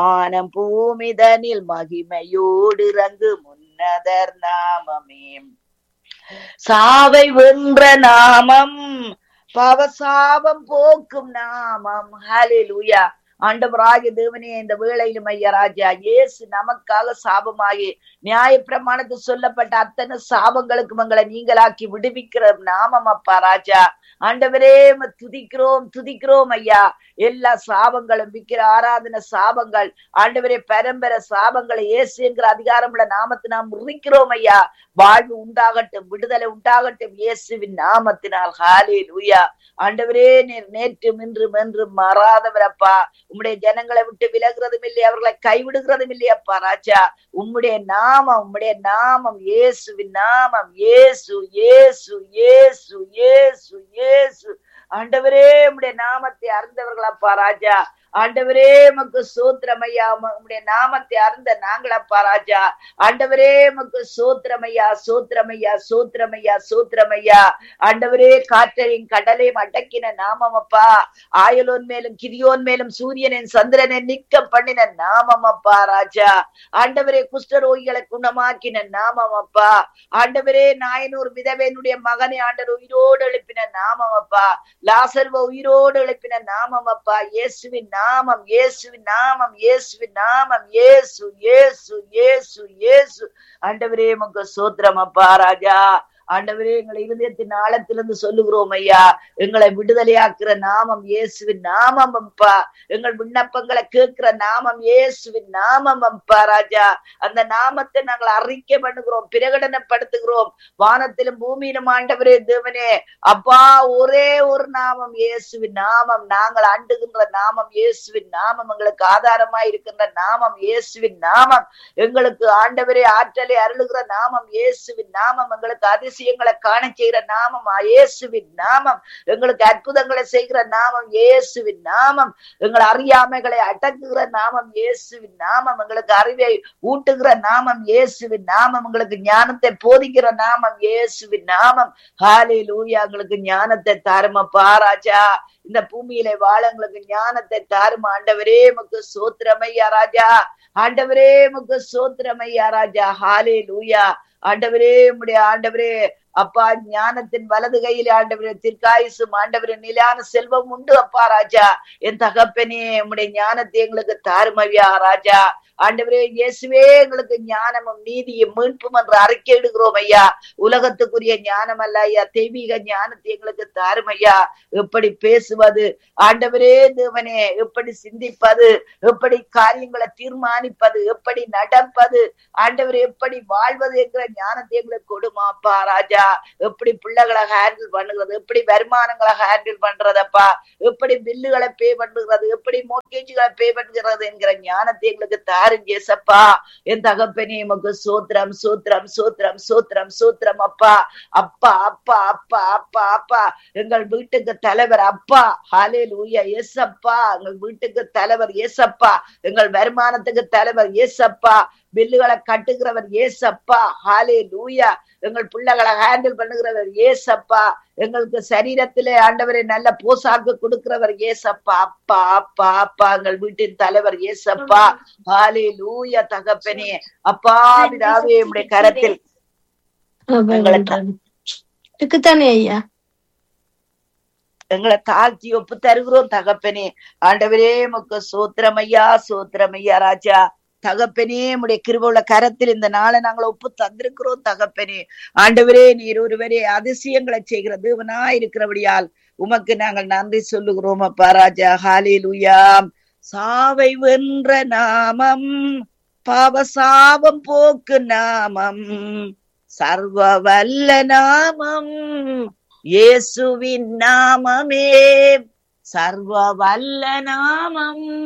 வானம் பூமிதனில் மகிமையோடு இறங்கு முன்னதர் நாமமே சாவை வென்ற நாமம் பவசாபம் போக்கும் நாமம் ஹalleluya ஆண்டவராகிய தேவனே இந்த வேளையிலும் ஐயா ராஜா இயேசு நமக்காக சாபமாகி நியாய பிரமாணத்தில் சொல்லப்பட்ட அத்தனை சாபங்களுக்கும் எங்களை நீங்களாக்கி விடுவிக்கிற நாமம் அப்பா ராஜா ஆண்டவரே உம்மை துதிக்கிறோம் துதிக்கிறோம் ஐயா எல்லா சாபங்களும் விக்கிற ஆராதன சாபங்கள் ஆண்டவரே பரம்பரை சாபங்களை இயேசு என்கிற அதிகாரமுள்ள நாமத்தை நாம் முறிக்கிறோம் ஐயா வாழ்வு உண்டாகட்டும் விடுதலை உண்டாகட்டும் இயேசுவின் நாமத்தினால் ஹாலே லூயா ஆண்டவரே நீர் நேற்றும் இன்றும் என்றும் மாறாதவரப்பா உம்முடைய ஜனங்களை விட்டு விலகுறதும் இல்லை அவர்களை கைவிடுகிறதும் இல்லையப்பா ராஜா உம்முடைய நாமம் உம்முடைய நாமம் இயேசுவின் நாமம் இயேசு இயேசு இயேசு இயேசு இயேசு ஆண்டவரே உம்முடைய நாமத்தை அறிந்தவர்களப்பா ராஜா ஆண்டவரே மக்கு சோத்திரமையா உம்முடைய நாமத்தை அறிந்த நாங்களப்பா ராஜா ஆண்டவரே மக்கு சோத்திரமையா சோத்திரமையா சோத்திரமையா சோத்திரமையா ஆண்டவரே காற்றையும் கடலையும் அடக்கின நாமம் அப்பா ஆயலோன் மேலும் கிரியோன் மேலும் சூரியனின் சந்திரனை நிக்க பண்ணின நாமம் அப்பா ராஜா ஆண்டவரே குஷ்டரோகிகளை குணமாக்கின நாமம் அப்பா ஆண்டவரே நாயனூர் விதவையினுடைய மகனை ஆண்டவர் உயிரோடு எழுப்பின நாமம் அப்பா லாசர்வ உயிரோடு எழுப்பின நாமம் அப்பா இயேசுவின் நாமம் இயேசுவின் நாமம் இயேசுவின் நாமம் இயேசு இயேசு இயேசு இயேசு ஆண்டவரே உமக்கு சோத்திரம் அப்பா ராஜா ஆண்டவரே எங்களை இருதயத்தின் ஆழத்திலிருந்து சொல்லுகிறோம் ஐயா எங்களை விடுதலையாக்குற நாமம் இயேசுவின் நாமம் அப்பா எங்கள் விண்ணப்பங்களை கேட்கிற நாமம் இயேசுவின் நாமம் அப்பா ராஜா அந்த நாமத்தை நாங்கள் அறிக்கை பண்ணுகிறோம் பிரகடனப்படுத்துகிறோம் வானத்திலும் பூமியிலும் ஆண்டவரே தேவனே அப்பா ஒரே ஒரு நாமம் இயேசுவின் நாமம் நாங்கள் அண்டுகின்ற நாமம் இயேசுவின் நாமம் எங்களுக்கு ஆதாரமாய் இருக்கின்ற நாமம் இயேசுவின் நாமம் எங்களுக்கு ஆண்டவரே ஆற்றலை அருளுகிற நாமம் இயேசுவின் நாமம் எங்களுக்கு அதிசயங்களை காண செய்கிற நாமம் இயேசுவின் நாமம் எங்களுக்கு அற்புதங்களை செய்கிற நாமம் இயேசுவின் நாமம் எங்கள் அறியாமைகளை அடக்குகிற நாமம் இயேசுவின் நாமம் எங்களுக்கு அறிவை ஊட்டுகிற நாமம் இயேசுவின் நாமம் எங்களுக்கு ஞானத்தை போதிக்கிற நாமம் இயேசுவின் நாமம் ஹாலே லூயா எங்களுக்கு ஞானத்தை தாருமப்பா ராஜா இந்த பூமியில வாழ எங்களுக்கு ஞானத்தை தாரும் ஆண்டவரே முக்கு சோத்திரமையா ராஜா ஆண்டவரே முக்கு சோத்திரமையா ராஜா ஹாலே லூயா ஆண்டவரே உம்முடைய ஆண்டவரே அப்பா ஞானத்தின் வலது கையில் ஆண்டவரே தீர்க்காயுசும் ஆண்டவரே நிலையான செல்வம் உண்டு அப்பா ராஜா என் தகப்பனே உம்முடைய ஞானத்தை எங்களுக்கு தாருமவியா ராஜா ஆண்டவரே இயேசுவே எங்களுக்கு ஞானமும் நீதியும் மீட்பும் என்று அறிக்கையிடுகிறோம் ஐயா உலகத்துக்குரிய ஞானம் அல்ல ஐயா தெய்வீக ஞானத்தை எங்களுக்கு தாரும் ஐயா எப்படி பேசுவது ஆண்டவரே தேவனே எப்படி சிந்திப்பது எப்படி காரியங்களை தீர்மானிப்பது எப்படி நடப்பது ஆண்டவர் எப்படி வாழ்வது என்கிற ஞானத்தை எங்களுக்கு கொடுமாப்பா ராஜா எப்படி பிள்ளைகளை ஹேண்டில் பண்ணுகிறது எப்படி வருமானங்களை ஹேண்டில் பண்றதப்பா எப்படி பில்லுகளை பே பண்ணுகிறது எப்படி மோர்கேஜுகளை பே பண்ணுகிறது என்கிற ஞானத்தை எங்களுக்கு தாருங்க ஏசப்பா என் தகப்பனே எமக்கு சோத்திரம் சோத்திரம் சோத்திரம் சோத்திரம் சோத்திரம் அப்பா அப்பா அப்பா அப்பா அப்பா அப்பா எங்கள் வீட்டுக்கு தலைவர் அப்பா ஹாலே லூயா ஏசப்பா எங்கள் வீட்டுக்கு தலைவர் ஏசப்பா எங்கள் வருமானத்துக்கு தலைவர் ஏசப்பா பில்லுகளை கட்டுகிறவர் ஏசப்பா ஹாலே லூயா எங்கள் பிள்ளைகளை ஹேண்டில் பண்ணுகிறவர் ஏசப்பா எங்களுக்கு சரீரத்திலே ஆண்டவரை நல்ல போசாக்கு கொடுக்கிறவர் ஏசப்பா அப்பா அப்பா அப்பா எங்கள் வீட்டின் தலைவர் ஏசப்பா ஹாலே லூயா தகப்பனே அப்பா பிதாவே உடைய கரத்தில் எங்களை த- இருக்குதானே ஐயா எங்களை தாழ்த்தி ஒப்பு தருகிறோம் தகப்பனே ஆண்டவரே முக்க சோத்திரமையா சோத்திரமையா ராஜா தகப்பனே உடைய கிருபுள்ள கரத்தில் இந்த நாளை நாங்கள் ஒப்பு தந்திருக்கிறோம் தகப்பனே ஆண்டவரே நீர் ஒருவரே அதிசயங்களை செய்கிற தேவனா இருக்கிறபடியால் உமக்கு நாங்கள் நன்றி சொல்லுகிறோம் அப்பா ராஜா ஹாலே சாவை வென்ற நாமம் பாவசாபம் போக்கு நாமம் சர்வ வல்ல நாமம் இயேசுவின் நாமமே சர்வ வல்ல நாமம்